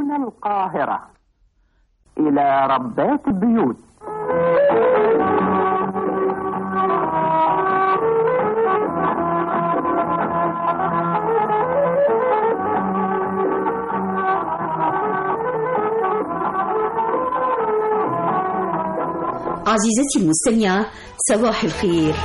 من القاهرة إلى ربات البيوت عزيزتي المستمعة صباح الخير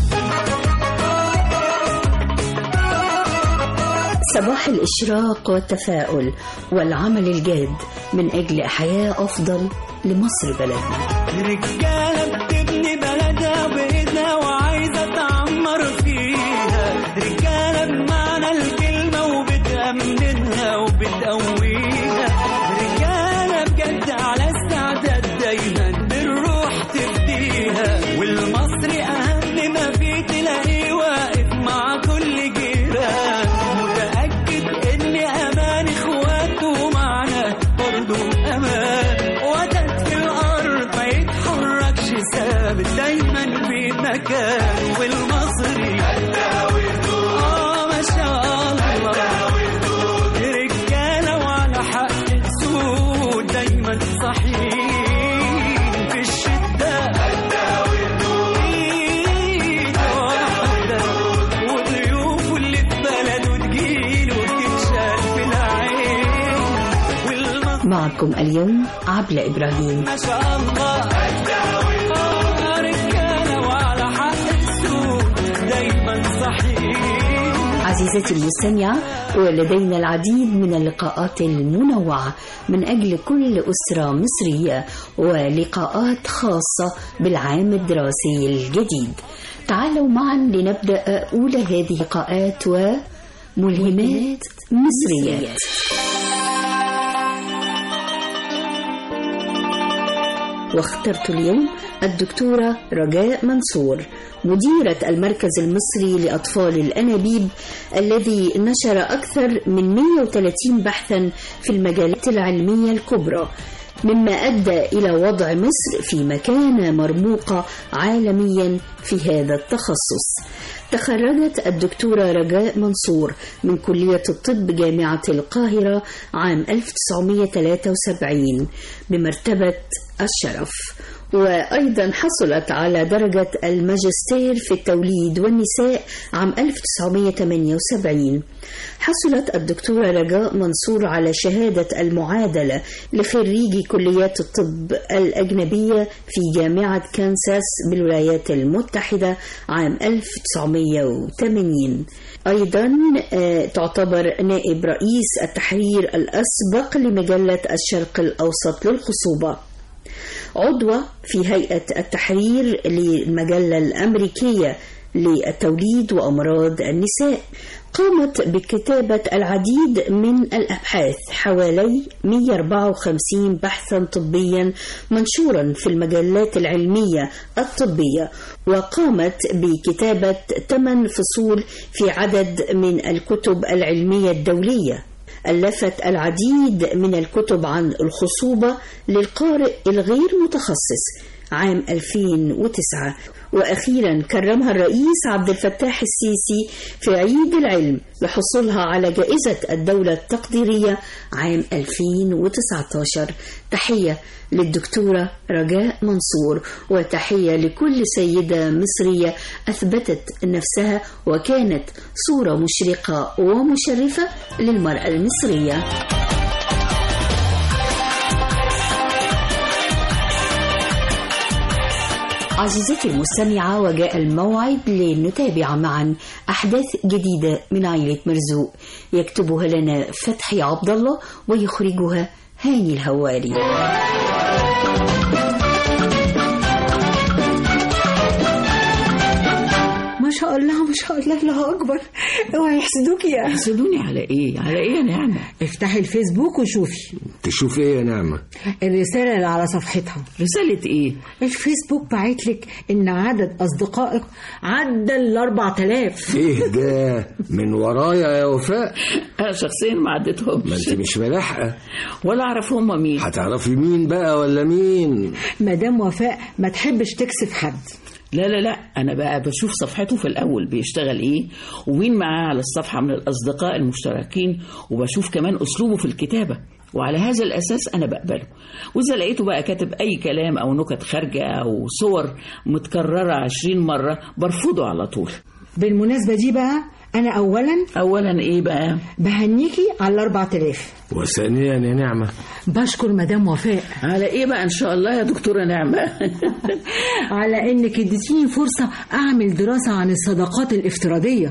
صباح الإشراق والتفاؤل والعمل الجاد من أجل حياة أفضل لمصر بلدنا رجالة بتبني بلدها بإيدها وعايزة تعمر فيها رجالة بمعنى الكلمة وبتأمنها وبتقويها رجالة بجد على استعداد دايما بالروح تفديها والمصري أهم ما فيه تلاقيه واقف مع كل جيران متأكد إن أمان إخواته معنا برضه أمان وتد في الأرض ما يتحركش ثابت دايما في مكان والمصري آه ما شاء الله رجالة وعلى حق السود دايما صحيح في الشدة إيد واحدة وضيوفه اللي في بلده تجيله تتشال في العين والمصري معكم اليوم عبلة إبراهيم ما شاء الله آه، رجالة وعلى حق السود دايما صحيح عزيزتي المستمعة ولدينا العديد من اللقاءات المنوعة من أجل كل أسرة مصرية ولقاءات خاصة بالعام الدراسي الجديد تعالوا معا لنبدأ أولى هذه اللقاءات وملهمات مصريات واخترت اليوم الدكتورة رجاء منصور مديرة المركز المصري لأطفال الأنابيب الذي نشر أكثر من 130 بحثا في المجالات العلمية الكبرى مما أدى إلى وضع مصر في مكانة مرموقة عالميا في هذا التخصص تخرجت الدكتورة رجاء منصور من كلية الطب جامعة القاهرة عام 1973 بمرتبة الشرف وأيضا حصلت على درجة الماجستير في التوليد والنساء عام 1978 حصلت الدكتورة رجاء منصور على شهادة المعادلة لخريجي كليات الطب الأجنبية في جامعة كانساس بالولايات المتحدة عام 1980 أيضا آه، تعتبر نائب رئيس التحرير الأسبق لمجلة الشرق الأوسط للخصوبة عضوة في هيئة التحرير للمجلة الأمريكية للتوليد وأمراض النساء قامت بكتابة العديد من الأبحاث حوالي 154 بحثا طبيا منشورا في المجلات العلمية الطبية وقامت بكتابة 8 فصول في عدد من الكتب العلمية الدولية ألفت العديد من الكتب عن الخصوبة للقارئ الغير متخصص عام 2009 وأخيرا كرمها الرئيس عبد الفتاح السيسي في عيد العلم لحصولها على جائزة الدولة التقديرية عام 2019 تحية للدكتورة رجاء منصور وتحية لكل سيدة مصرية أثبتت نفسها وكانت صورة مشرقة ومشرفة للمرأة المصرية عزيزتي المستمعة وجاء الموعد لنتابع معا أحداث جديدة من عائلة مرزوق يكتبها لنا فتحي عبد الله ويخرجها هاني الهواري ما شاء الله ما شاء الله الله اكبر اوعي يحسدوكي يا يحسدوني على ايه على ايه يا نعمة افتحي الفيسبوك وشوفي تشوف ايه يا نعمة الرساله اللي على صفحتها رسالة ايه الفيسبوك باعت لك ان عدد اصدقائك عدى ال 4000 ايه ده من ورايا يا وفاء انا شخصيا ما ما عدتهمش انت مش ملاحقة ولا اعرف هم مين هتعرفي مين بقى ولا مين مدام وفاء ما تحبش تكسف حد لا لا لا انا بقى بشوف صفحته في الاول بيشتغل ايه ومين معاه على الصفحه من الاصدقاء المشتركين وبشوف كمان اسلوبه في الكتابه وعلى هذا الأساس أنا بقبله وإذا لقيته بقى كاتب أي كلام أو نكت خارجة أو صور متكررة عشرين مرة برفضه على طول بالمناسبة دي بقى أنا أولا أولا إيه بقى بهنيكي على الأربع تلاف وثانيا يا نعمة بشكر مدام وفاء على إيه بقى إن شاء الله يا دكتورة نعمة على إنك اديتيني فرصة أعمل دراسة عن الصداقات الافتراضية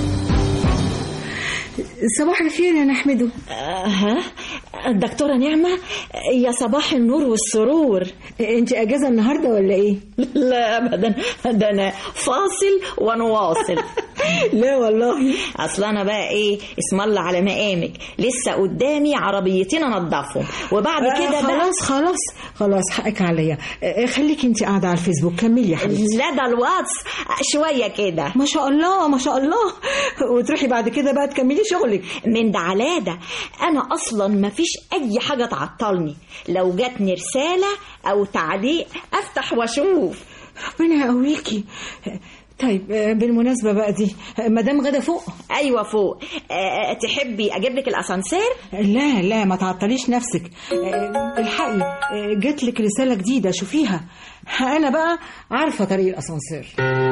صباح الخير يا نحمده ها الدكتورة نعمة يا صباح النور والسرور انت اجازه النهارده ولا ايه لا أبدا ده أنا فاصل ونواصل لا والله أصل أنا بقى إيه اسم الله على مقامك لسه قدامي عربيتين أنضفهم وبعد آه، كده بقى خلاص خلاص خلاص حقك عليا آه، خليكي انت قاعده على الفيسبوك كملي يا حبيبتي لا ده الواتس شوية كده ما شاء الله ما شاء الله وتروحي بعد كده بقى تكملي شغلك من ده على ده انا اصلا ما فيش اي حاجه تعطلني لو جاتني رساله او تعليق افتح واشوف ربنا يقويكي طيب آه، بالمناسبه بقى دي آه، مدام غدا فوق ايوه فوق أه تحبي اجيب لك الاسانسير لا لا ما تعطليش نفسك آه، الحقي آه، جات لك رساله جديده شوفيها انا بقى عارفه طريق الاسانسير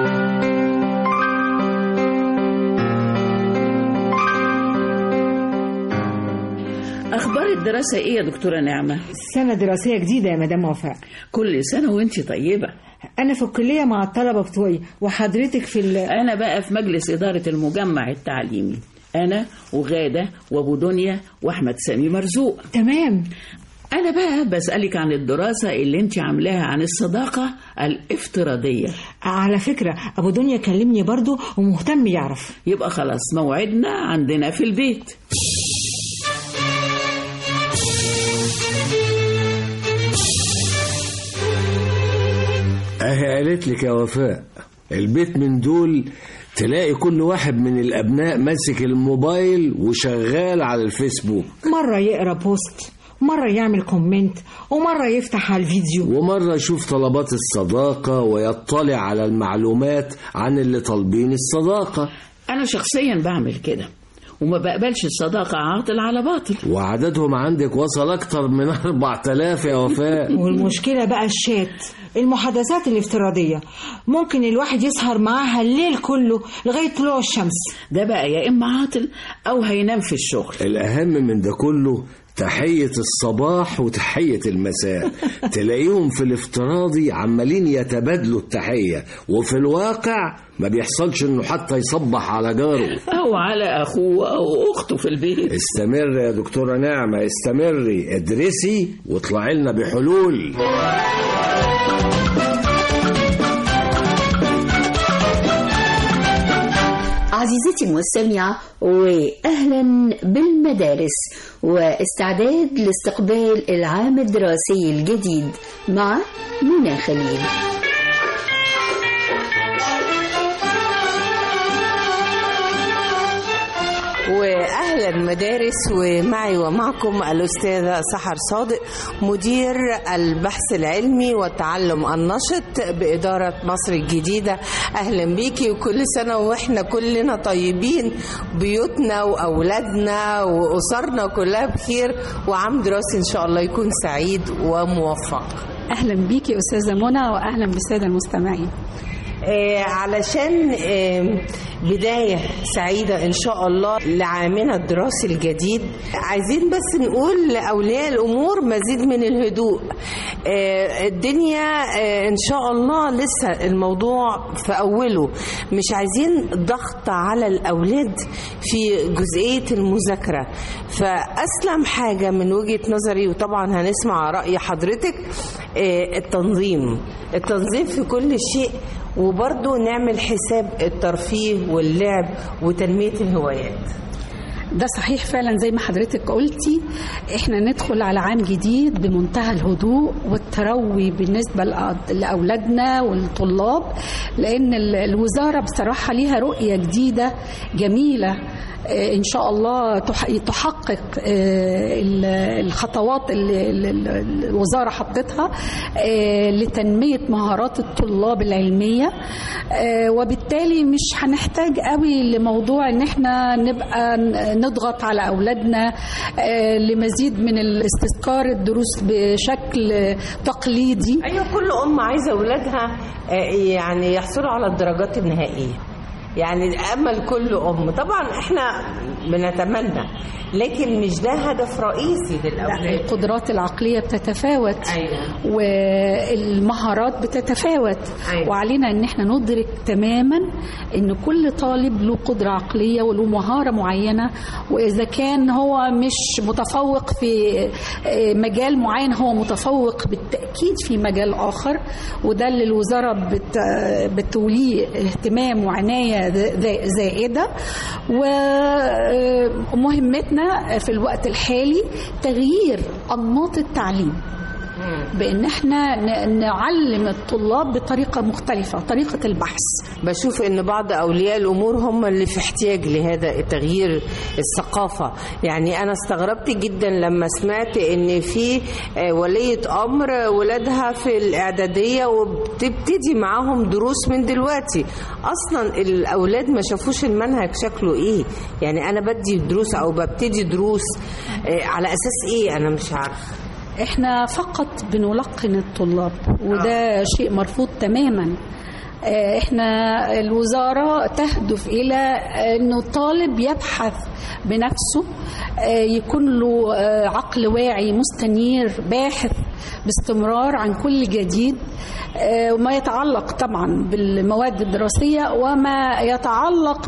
أخبار الدراسة إيه يا دكتورة نعمة سنه دراسيه جديده يا مدام وفاء كل سنة وأنت طيبة انا في الكليه مع الطلبه بتوعي وحضرتك في ال... أنا بقى في مجلس إدارة المجمع التعليمي أنا وغادة وأبو دنيا وأحمد سامي مرزوق تمام أنا بقى بسألك عن الدراسة اللي أنت عاملاها عن الصداقة الافتراضية على فكره ابو دنيا كلمني برضو ومهتم يعرف يبقى خلاص موعدنا عندنا في البيت اهي قالت لك يا وفاء البيت من دول تلاقي كل واحد من الابناء ماسك الموبايل وشغال على الفيسبوك مره يقرا بوست مره يعمل كومنت ومره يفتح على الفيديو ومرة يشوف طلبات الصداقة ويطلع على المعلومات عن اللي طالبين الصداقة أنا شخصيا بعمل كده وما بقبلش الصداقة عاطل على باطل وعددهم عندك وصل أكتر من 4000 يا وفاء والمشكله بقى الشات المحادثات الافتراضيه ممكن الواحد يسهر معاها الليل كله لغايه طلوع الشمس ده بقى يا إما عاطل أو هينام في الشغل الأهم من ده كله تحية الصباح وتحية المساء تلاقيهم في الافتراضي عمالين يتبادلوا التحية وفي الواقع ما بيحصلش انه حتى يصبح على جاره أو على أخوه أو أخته في البيت استمر يا دكتورة نعمة استمري ادرسي واطلعي لنا بحلول عزيزتي المستمعة وأهلا بالمدارس واستعداد لاستقبال العام الدراسي الجديد مع منى خليل واهلا مدارس ومعي ومعكم الاستاذه سحر صادق مدير البحث العلمي والتعلم النشط باداره مصر الجديده اهلا بيكي وكل سنه واحنا كلنا طيبين بيوتنا واولادنا واسرنا كلها بخير وعام دراسي ان شاء الله يكون سعيد وموفق اهلا بيكي استاذه منى واهلا بالساده المستمعين آه، علشان آه، بداية سعيدة إن شاء الله لعامنا الدراسي الجديد عايزين بس نقول لأولياء الأمور مزيد من الهدوء آه، الدنيا آه، إن شاء الله لسه الموضوع في أوله مش عايزين ضغط على الأولاد في جزئية المذاكرة فأسلم حاجة من وجهة نظري وطبعا هنسمع رأي حضرتك آه، التنظيم التنظيم في كل شيء وبرضه نعمل حساب الترفيه واللعب وتنمية الهوايات ده صحيح فعلا زي ما حضرتك قلتي احنا ندخل على عام جديد بمنتهى الهدوء والتروي بالنسبة لأ- لأولادنا والطلاب لأن ال- الوزارة بصراحة ليها رؤية جديدة جميلة آه، ان شاء الله تح- تحقق آه، ال- الخطوات اللي اللي- اللي الوزاره حطتها آه، لتنميه مهارات الطلاب العلميه آه، وبالتالي مش هنحتاج قوي لموضوع ان احنا نبقى ن- نضغط على اولادنا آه، لمزيد من الاستذكار الدروس بشكل تقليدي ايوه كل ام عايزه اولادها آه، يعني يحصلوا على الدرجات النهائيه يعني امل كل ام طبعا احنا بنتمنى لكن مش ده هدف رئيسي لا للاولاد القدرات العقلية بتتفاوت أيوة. والمهارات بتتفاوت أيوة. وعلينا ان احنا ندرك تماما ان كل طالب له قدرة عقلية وله مهارة معينة واذا كان هو مش متفوق في آه، مجال معين هو متفوق بالتأكيد في مجال آخر وده اللي الوزارة بت بتوليه اهتمام وعناية ذا- زائدة ومهمتنا في الوقت الحالي تغيير أنماط التعليم بان احنا ن- نعلم الطلاب بطريقه مختلفه طريقه البحث بشوف ان بعض اولياء الامور هم اللي في احتياج لهذا التغيير الثقافه يعني انا استغربت جدا لما سمعت ان في آه، وليه امر ولادها في الاعداديه وبتبتدي معاهم دروس من دلوقتي اصلا الاولاد ما شافوش المنهج شكله ايه يعني انا بدي دروس او ببتدي دروس آه، على اساس ايه انا مش عارفه احنا فقط بنلقن الطلاب وده شيء مرفوض تماما آه، احنا الوزارة تهدف الى انه الطالب يبحث بنفسه آه، يكون له آه، عقل واعي مستنير باحث باستمرار عن كل جديد آه، وما يتعلق طبعا بالمواد الدراسية وما يتعلق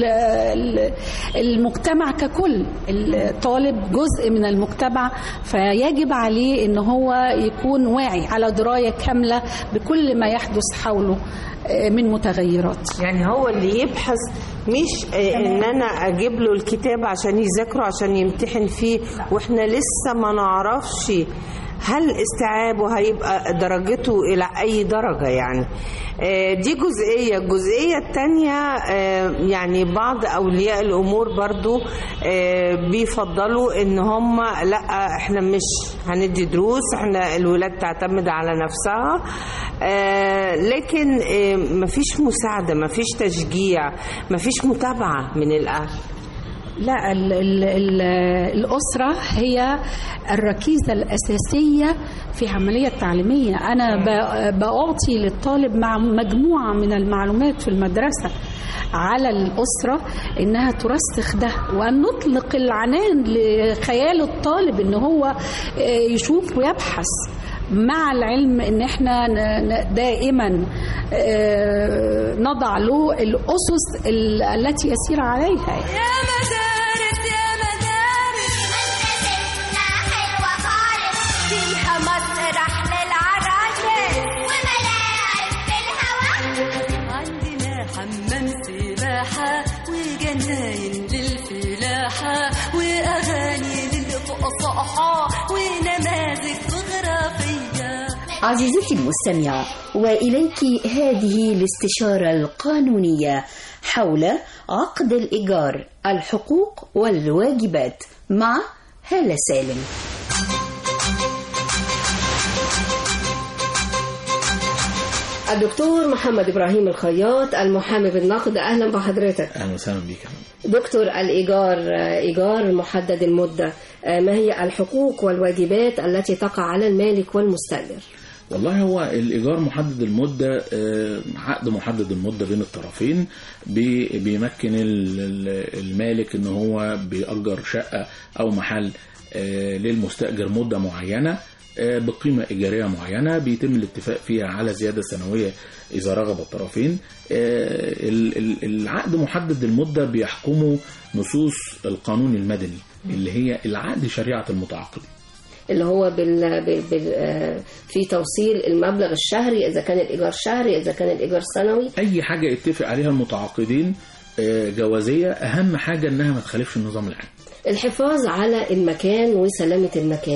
بالمجتمع ككل الطالب جزء من المجتمع فيجب عليه ان هو يكون واعي على دراية كاملة بكل ما يحدث حوله آه، من متغيرات يعني هو اللي يبحث مش آه، ان انا اجيب له الكتاب عشان يذاكره عشان يمتحن فيه واحنا لسه ما نعرفش هل استيعابه هيبقى درجته الى اي درجه يعني آه، دي جزئيه الجزئيه الثانيه يعني بعض اولياء الامور برضو آه، بيفضلوا ان هم لا احنا مش هندي دروس احنا الولاد تعتمد على نفسها آه، لكن آه، مفيش مساعده مفيش تشجيع مفيش متابعه من الاهل لا ال ال ال الأسرة هي الركيزة الأساسية في عملية تعليمية أنا ب- بعطي للطالب مع مجموعة من المعلومات في المدرسة على الأسرة إنها ترسخ ده وأن نطلق العنان لخيال الطالب إن هو آه، يشوف ويبحث مع العلم ان احنا ن- ن- دائما آه، نضع له الاسس ال- التي يسير عليها يا مدارس يا مدارس حلوة خالص فيها مسرح للعرايس وملاعب في الهواء عندنا حمام سباحة وجناين للفلاحة وأغاني للفقصاحة ونماذج جغرافية عزيزتي المستمعة وإليك هذه الاستشارة القانونية حول عقد الإيجار الحقوق والواجبات مع هالة سالم الدكتور محمد إبراهيم الخياط المحامي بالنقد أهلا بحضرتك اهلا وسهلا بيك دكتور الإيجار آه، إيجار محدد المدة آه، ما هي الحقوق والواجبات التي تقع على المالك والمستأجر والله هو الايجار محدد المده آه، عقد محدد المده بين الطرفين بي- بيمكن ال- ال- المالك ان هو بيأجر شقه او محل آه، للمستأجر مده معينه آه، بقيمة إيجارية معينة بيتم الاتفاق فيها على زيادة سنوية إذا رغب الطرفين آه، ال- ال- العقد محدد المدة بيحكمه نصوص القانون المدني اللي هي العقد شريعة المتعاقدين اللي هو بال... بال... بال... آه، في توصيل المبلغ الشهري إذا كان الإيجار شهري إذا كان الإيجار سنوي اي حاجه يتفق عليها المتعاقدين آه، جوازيه اهم حاجه انها ما تخالفش النظام العام الحفاظ على المكان وسلامة المكان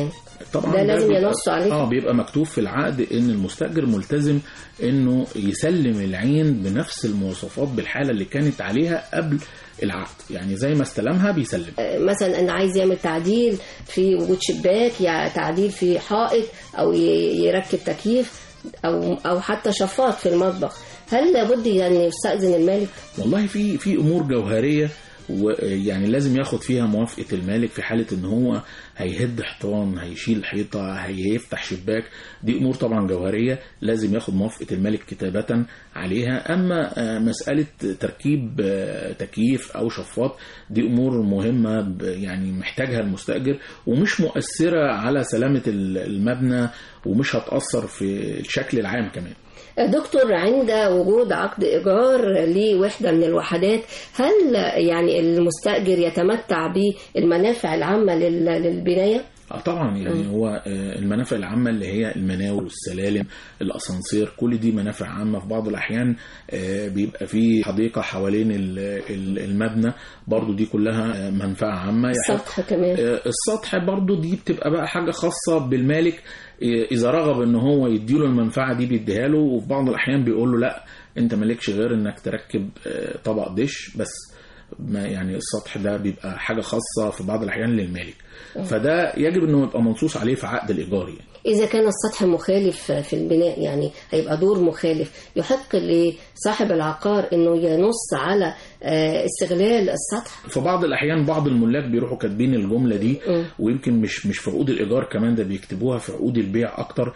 طبعا ده لازم بيبقى- ينص عليه اه بيبقى مكتوب في العقد ان المستاجر ملتزم انه يسلم العين بنفس المواصفات بالحاله اللي كانت عليها قبل العقد يعني زي ما استلمها بيسلم مثلا انا عايز يعمل تعديل في وجود شباك يا تعديل في حائط او ي- يركب تكييف او او حتى شفاط في المطبخ هل لابد يعني يستأذن المالك والله في في امور جوهريه ويعني لازم ياخد فيها موافقه المالك في حاله ان هو هيهد حيطان هيشيل حيطه هيفتح شباك دي امور طبعا جوهريه لازم ياخد موافقه المالك كتابه عليها اما آه، مساله تركيب آه، تكييف او شفاط دي امور مهمه ب- يعني محتاجها المستاجر ومش مؤثره على سلامه ال- المبنى ومش هتاثر في الشكل العام كمان دكتور عند وجود عقد إيجار لوحدة من الوحدات هل يعني المستأجر يتمتع بالمنافع العامة لل- للبناية؟ اه طبعا يعني هو آه، المنافع العامه اللي هي المناور والسلالم الاسانسير كل دي منافع عامه في بعض الاحيان آه، بيبقى في حديقه حوالين ال- ال- المبنى برضو دي كلها آه، منفعه عامه يحق- السطح كمان آه، السطح برضو دي بتبقى بقى حاجة خاصة بالمالك آه، إذا رغب إن هو يديله المنفعة دي بيديها له وفي بعض الأحيان بيقول له لا أنت مالكش غير إنك تركب آه، طبق دش بس ما يعني السطح ده بيبقى حاجة خاصة في بعض الأحيان للمالك فده يجب إنه يبقى منصوص عليه في عقد الإيجار يعني. إذا كان السطح مخالف في البناء يعني هيبقى دور مخالف يحق لصاحب العقار إنه ينص على آه، استغلال السطح في بعض الاحيان بعض الملاك بيروحوا كاتبين الجمله دي ويمكن مش مش في عقود الايجار كمان ده بيكتبوها في عقود البيع اكتر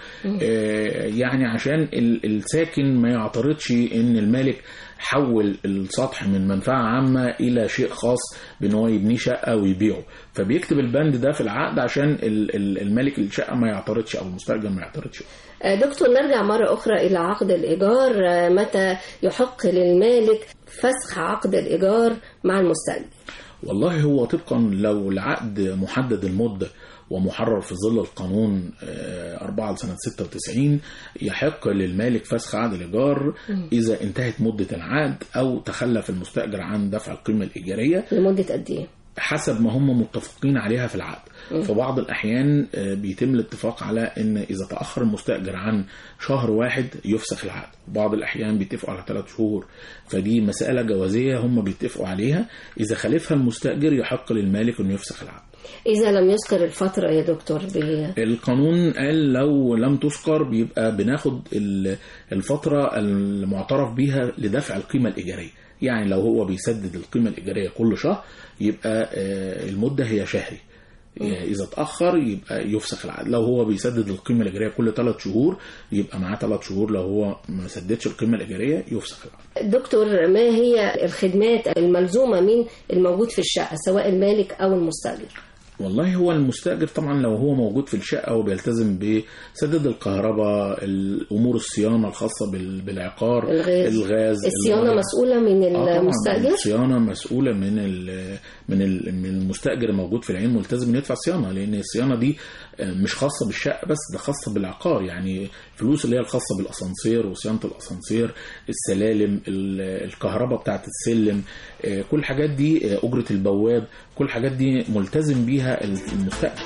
آه يعني عشان ال- الساكن ما يعترضش ان المالك حول السطح من منفعه عامه الى شيء خاص بان هو يبنيه شقه ويبيعه فبيكتب البند ده في العقد عشان ال- ال- المالك الشقه ما يعترضش او المستاجر ما يعترضش آه، دكتور نرجع مرة أخرى إلى عقد الإيجار آه، متى يحق للمالك فسخ عقد الإيجار مع المستأجر والله هو طبقا لو العقد محدد المدة ومحرر في ظل القانون آه، 4 لسنة 96 يحق للمالك فسخ عقد الإيجار إذا انتهت مدة العقد أو تخلف المستأجر عن دفع القيمة الإيجارية لمدة قد إيه؟ حسب ما هم متفقين عليها في العقد مم. في بعض الأحيان آه، بيتم الاتفاق على أن إذا تأخر المستأجر عن شهر واحد يفسخ العقد بعض الأحيان بيتفقوا على ثلاث شهور فدي مسألة جوازية هم بيتفقوا عليها إذا خالفها المستأجر يحق للمالك أنه يفسخ العقد إذا لم يذكر الفترة يا دكتور ب... القانون قال لو لم تذكر بيبقى بناخد ال- الفترة المعترف بيها لدفع القيمة الإيجارية يعني لو هو بيسدد القيمة الإيجارية كل شهر يبقى آه، المدة هي شهري يعني إذا اتأخر يبقى يفسخ العقد لو هو بيسدد القيمة الإيجارية كل ثلاث شهور يبقى معاه ثلاث شهور لو هو ما سددش القيمة الإيجارية يفسخ العقد دكتور ما هي الخدمات الملزومة من الموجود في الشقة سواء المالك أو المستأجر والله هو المستأجر طبعا لو هو موجود في الشقة وبيلتزم بسدد الكهرباء الأمور الصيانة الخاصة بال- بالعقار الغاز. الغاز الصيانة الغاز. مسؤولة من آه طبعاً، المستأجر الصيانة مسؤولة من ال من ال من المستأجر الموجود في العين ملتزم إنه يدفع صيانة لأن الصيانة دي آه، مش خاصة بالشقة بس ده خاصة بالعقار يعني فلوس اللي هي الخاصة بالأسانسير وصيانة الأسانسير السلالم ال- الكهرباء بتاعة السلم آه، كل الحاجات دي آه، أجرة البواب كل الحاجات دي ملتزم بيها المستأجر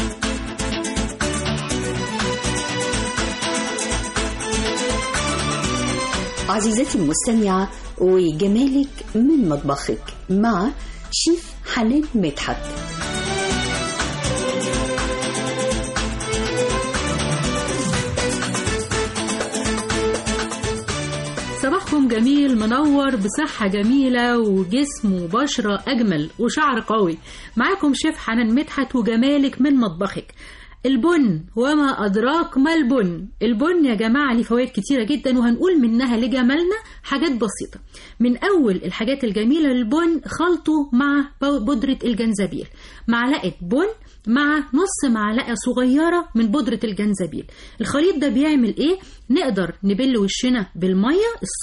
عزيزتي المستمعة وجمالك من مطبخك مع شيف حنان مدحت صباحكم جميل منور بصحة جميلة وجسم وبشرة أجمل وشعر قوي معاكم شيف حنان مدحت وجمالك من مطبخك البن وما أدراك ما البن البن يا جماعة ليه فوائد كتيرة جدا وهنقول منها لجمالنا حاجات بسيطة من أول الحاجات الجميلة للبن خلطه مع بودرة الجنزبيل معلقة بن مع نص معلقة صغيرة من بودرة الجنزبيل الخليط ده بيعمل ايه؟ نقدر نبل وشنا بالمية الصبح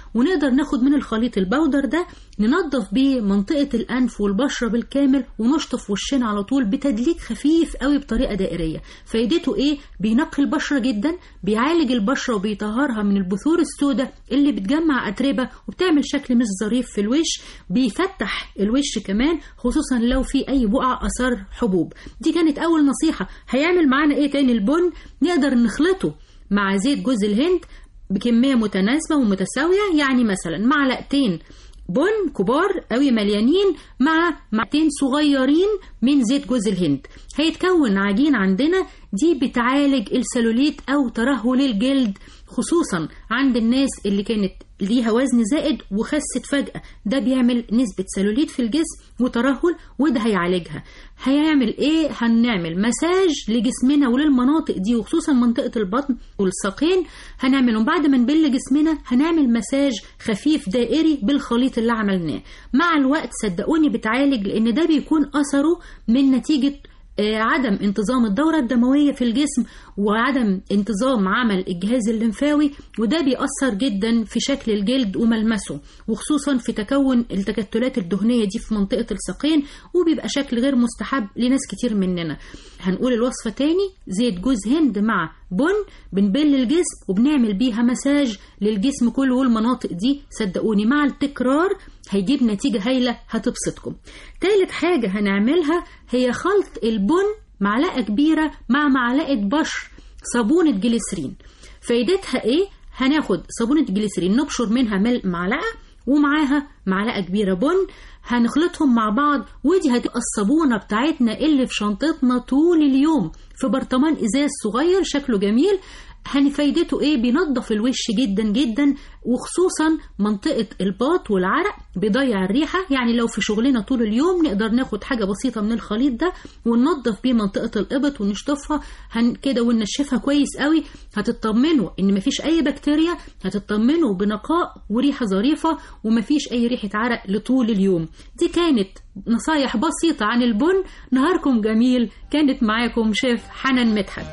ونقدر ناخد من الخليط البودر ده ننظف بيه منطقة الأنف والبشرة بالكامل ونشطف وشنا على طول بتدليك خفيف قوي بطريقة دائرية فايدته إيه؟ بينقي البشرة جدا بيعالج البشرة وبيطهرها من البثور السوداء اللي بتجمع أتربة وبتعمل شكل مش ظريف في الوش بيفتح الوش كمان خصوصا لو في أي بقع أثار حبوب دي كانت أول نصيحة هيعمل معانا إيه تاني البن نقدر نخلطه مع زيت جوز الهند بكمية متناسبة ومتساوية يعني مثلا معلقتين بن كبار قوي مليانين مع معلقتين صغيرين من زيت جوز الهند هيتكون عجين عندنا دي بتعالج السلوليت او ترهل الجلد خصوصا عند الناس اللي كانت ليها وزن زائد وخست فجأة ده بيعمل نسبة سلوليت في الجسم وترهل وده هيعالجها هيعمل ايه هنعمل مساج لجسمنا وللمناطق دي وخصوصا منطقة البطن والساقين هنعملهم بعد ما نبل جسمنا هنعمل مساج خفيف دائري بالخليط اللي عملناه مع الوقت صدقوني بتعالج لان ده بيكون اثره من نتيجة آه، عدم انتظام الدورة الدموية في الجسم وعدم انتظام عمل الجهاز الليمفاوي وده بيأثر جدا في شكل الجلد وملمسه وخصوصا في تكون التكتلات الدهنية دي في منطقة الساقين وبيبقى شكل غير مستحب لناس كتير مننا هنقول الوصفة تاني زيت جوز هند مع بن بنبل الجسم وبنعمل بيها مساج للجسم كله والمناطق دي صدقوني مع التكرار هيجيب نتيجة هايلة هتبسطكم تالت حاجة هنعملها هي خلط البن معلقة كبيرة مع معلقة بشر صابونة جليسرين فايدتها ايه هناخد صابونة جليسرين نبشر منها مل معلقة ومعاها معلقة كبيرة بن هنخلطهم مع بعض ودي هتبقى الصابونة بتاعتنا اللي في شنطتنا طول اليوم في برطمان ازاز صغير شكله جميل هن فايدته ايه بينظف الوش جدا جدا وخصوصا منطقة الباط والعرق بيضيع الريحة يعني لو في شغلنا طول اليوم نقدر ناخد حاجة بسيطة من الخليط ده وننظف بيه منطقة الإبط ونشطفها هن كده وننشفها كويس قوي هتطمنوا ان مفيش اي بكتيريا هتطمنوا بنقاء وريحة ظريفة ومفيش اي ريحة عرق لطول اليوم دي كانت نصايح بسيطة عن البن نهاركم جميل كانت معاكم شيف حنان مدحت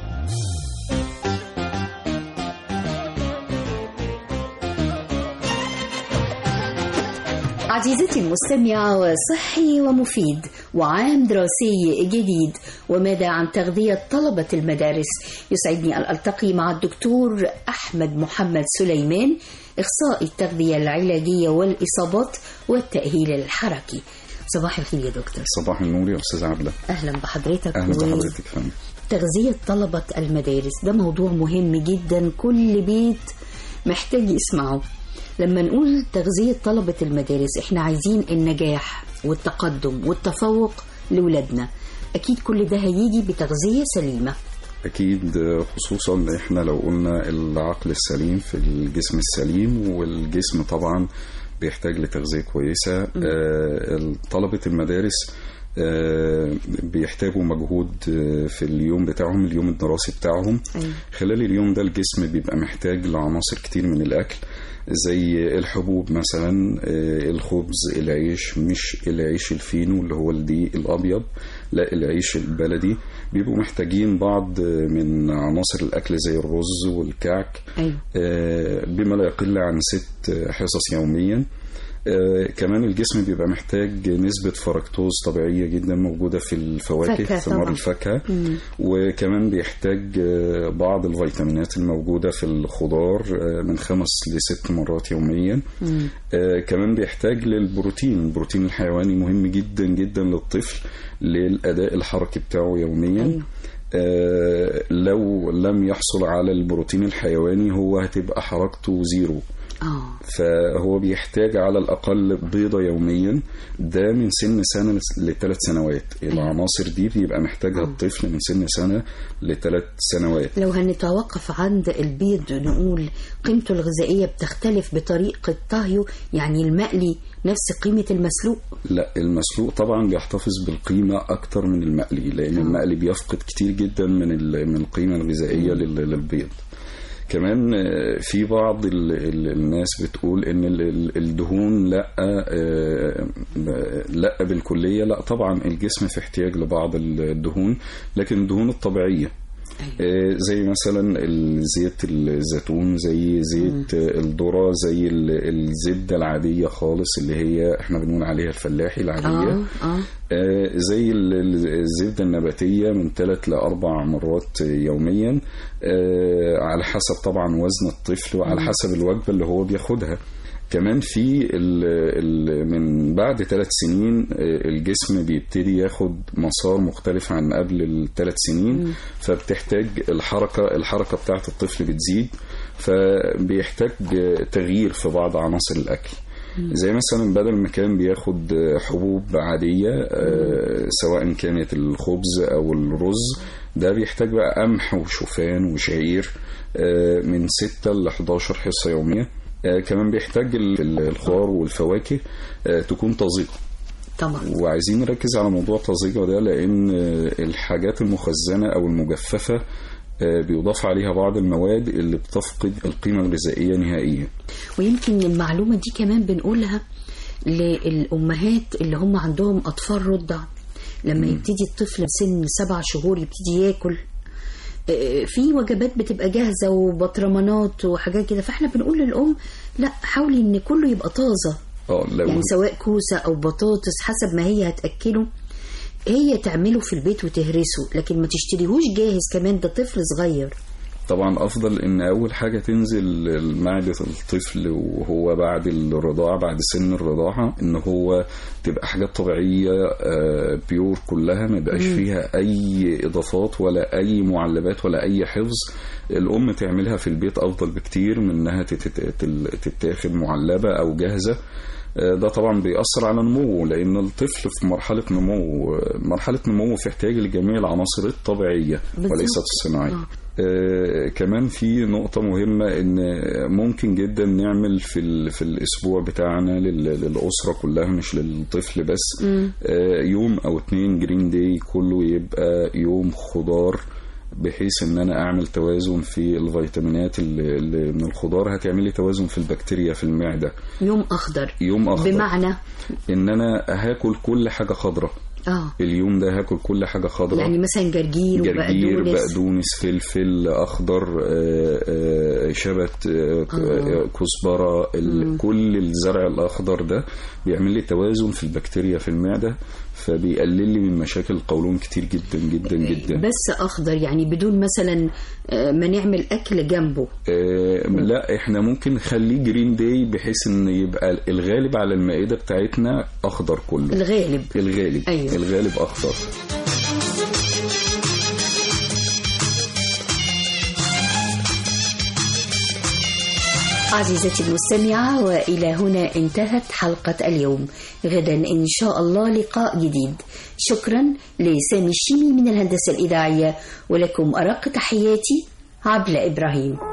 عزيزتي المستمعة وصحي ومفيد وعام دراسي جديد وماذا عن تغذية طلبة المدارس يسعدني أن ألتقي مع الدكتور أحمد محمد سليمان إخصائي التغذية العلاجية والإصابات والتأهيل الحركي صباح الخير يا دكتور صباح النور يا استاذ عبله أهلا بحضرتك اهلا و- بحضرتك يا فندم تغذية طلبة المدارس ده موضوع مهم جدا كل بيت محتاج يسمعه لما نقول تغذية طلبة المدارس احنا عايزين النجاح والتقدم والتفوق لولادنا أكيد كل ده هيجي بتغذية سليمة اكيد خصوصا احنا لو قلنا العقل السليم في الجسم السليم والجسم طبعا بيحتاج لتغذيه كويسه آه، طلبه المدارس آه، بيحتاجوا مجهود آه، في اليوم بتاعهم اليوم الدراسي بتاعهم خلال اليوم ده الجسم بيبقى محتاج لعناصر كتير من الأكل زي الحبوب مثلا آه، الخبز العيش مش العيش الفينو اللي هو الدقيق الأبيض لا العيش البلدي بيبقوا محتاجين بعض من عناصر الأكل زي الرز والكعك أيوة. آه، بما لا يقل عن ست حصص يوميا آه، كمان الجسم بيبقى محتاج نسبة فركتوز طبيعية جدا موجودة في الفواكه فاكهة ثمار طبعا. الفاكهة مم. وكمان بيحتاج آه، بعض الفيتامينات الموجودة في الخضار آه، من خمس لست مرات يوميا مم. آه، كمان بيحتاج للبروتين البروتين الحيواني مهم جدا جدا للطفل للأداء الحركي بتاعه يوميا أيوة. آه، لو لم يحصل على البروتين الحيواني هو هتبقى حركته زيرو آه. فهو بيحتاج على الأقل بيضة يوميا ده من سن سنة لثلاث سنوات العناصر دي بيبقى محتاجها الطفل من سن سنة لثلاث سنوات لو هنتوقف عند البيض نقول قيمته الغذائية بتختلف بطريقة طهيه يعني المقلي نفس قيمة المسلوق لا المسلوق طبعا بيحتفظ بالقيمة أكتر من المقلي لأن المقلي بيفقد كتير جدا من ال- من القيمة الغذائية لل- للبيض كمان آه، في بعض ال- ال- الناس بتقول ان ال- ال- الدهون لا آه، ب- لا بالكليه لا طبعا الجسم في احتياج لبعض الدهون لكن الدهون الطبيعيه آه، زي مثلا ال- زيت الزيتون زي زيت آه، الذرة زي ال- الزبدة العادية خالص اللي هي احنا بنقول عليها الفلاحي العادية اه اه آه، زي ال- ال- الزبدة النباتية من ثلاث لأربع مرات يوميا آه، على حسب طبعا وزن الطفل وعلى مم. حسب الوجبة اللي هو بياخدها كمان في ال ال من بعد ثلاث سنين آه، الجسم بيبتدي ياخد مسار مختلف عن قبل الثلاث سنين مم. فبتحتاج الحركة الحركة بتاعت الطفل بتزيد فبيحتاج آه، تغيير في بعض عناصر الأكل زي مثلا بدل ما كان بياخد حبوب عادية آه، سواء كانت الخبز أو الرز ده بيحتاج بقى قمح وشوفان وشعير آه، من 6 ل 11 حصة يومية آه، كمان بيحتاج ال- الخضار والفواكه آه، تكون طازجة طبعا وعايزين نركز على موضوع طازجة ده لأن آه، الحاجات المخزنة أو المجففة آه، بيضاف عليها بعض المواد اللي بتفقد القيمة الغذائية نهائيا ويمكن المعلومة دي كمان بنقولها للأمهات اللي هم عندهم أطفال رضع لما يبتدي الطفل سن سبع شهور يبتدي ياكل آه، في وجبات بتبقى جاهزة وبطرمانات وحاجات كده فاحنا بنقول للأم لا حاولي ان كله يبقى طازة اه لو يعني سواء كوسة أو بطاطس حسب ما هي هتأكله هي تعمله في البيت وتهرسه لكن ما تشتريهوش جاهز كمان ده طفل صغير طبعا افضل ان اول حاجه تنزل معده الطفل وهو بعد الرضاعه بعد سن الرضاعه ان هو تبقى حاجات طبيعيه آه، بيور كلها ما يبقاش مم. فيها اي اضافات ولا اي معلبات ولا اي حفظ الام تعملها في البيت افضل بكتير من انها تت- تت- تتاخد معلبه او جاهزه آه، ده طبعا بيأثر على نموه لأن الطفل في مرحلة نمو مرحلة نمو في احتياج لجميع العناصر الطبيعية بالظبط. وليست الصناعية آه، كمان في نقطة مهمة إن ممكن جدا نعمل في ال- في الأسبوع بتاعنا لل- للأسرة كلها مش للطفل بس مم. آه، يوم أو اتنين جرين داي كله يبقى يوم خضار بحيث ان انا اعمل توازن في الفيتامينات اللي اللي من الخضار هتعمل لي توازن في البكتيريا في المعده يوم أخضر يوم اخضر بمعنى ان انا هاكل كل حاجه خضراء اه اليوم ده هاكل كل حاجه خضراء يعني مثلا جرجير جرجير وبقدونس بقدونس فلفل اخضر آه، آه، شبت آه، ك- آه، كزبره ال- كل الزرع الاخضر ده بيعمل لي توازن في البكتيريا في المعده فبيقلل لي من مشاكل القولون كتير جدا جدا جدا بس أخضر يعني بدون مثلا آه، ما نعمل أكل جنبه آه، لا احنا ممكن نخليه جرين داي بحيث ان يبقى الغالب على المائده بتاعتنا اخضر كله الغالب الغالب أيوة. الغالب اخضر عزيزتي المستمعة وإلى هنا انتهت حلقة اليوم غدا إن شاء الله لقاء جديد شكرا لسامي الشيمي من الهندسة الإذاعية ولكم أرق تحياتي عبلة إبراهيم